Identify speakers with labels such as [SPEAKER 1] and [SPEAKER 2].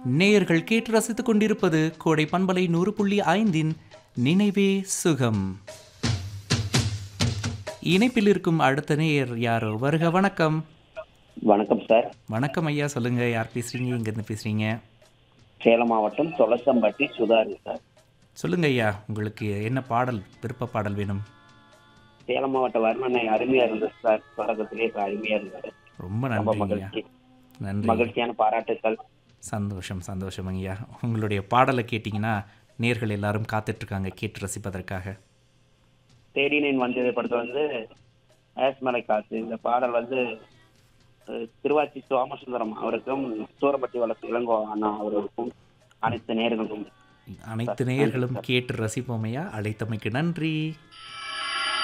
[SPEAKER 1] நேயர்கள் கேட்டு ரசித்துக் கொண்டிருப்பது கோடை பண்பலை நூறு புள்ளி ஐந்தின் நினைவே சுகம் இணைப்பில் இருக்கும் அடுத்த நேயர் யாரோ வருக வணக்கம்
[SPEAKER 2] வணக்கம் சார்
[SPEAKER 1] வணக்கம் ஐயா சொல்லுங்க யார் பேசுறீங்க எங்கேருந்து பேசுறீங்க
[SPEAKER 2] சேலம் மாவட்டம் தொலசம்பட்டி சுதாரி சார்
[SPEAKER 1] சொல்லுங்க ஐயா உங்களுக்கு என்ன பாடல் விருப்ப பாடல் வேணும்
[SPEAKER 2] சேலம் மாவட்ட வர்ணனை அருமையா இருந்தது சார் தொடக்கத்திலே அருமையா இருந்தது
[SPEAKER 1] ரொம்ப
[SPEAKER 2] ரொம்ப
[SPEAKER 1] நன்றி ஐயா
[SPEAKER 2] மகிழ்ச்சி
[SPEAKER 1] நன்றி
[SPEAKER 2] மகிழ்ச்சியான பாராட்டுக்கள்
[SPEAKER 1] சந்தோஷம் சந்தோஷம் ஐயா உங்களுடைய பாடலை கேட்டிங்கன்னா நேர்கள் எல்லாரும் காத்துட்டு இருக்காங்க கேட்டு ரசிப்பதற்காக
[SPEAKER 2] தேடினேன் வந்ததை படத்தை வந்து ஆஸ்மலை காசு இந்த பாடல் வந்து அஹ், திருவாச்சி சோமசுந்தரம் அவருக்கும் சூரப்பட்டி வளர்ச்சி இளங்கோ அண்ணா அவர்களுக்கும் அனைத்து நேர்களுக்கும்
[SPEAKER 1] அனைத்து நேயர்களும் கேட்டு ரசிப்போம் ஐயா அழைத்தமைக்கு நன்றி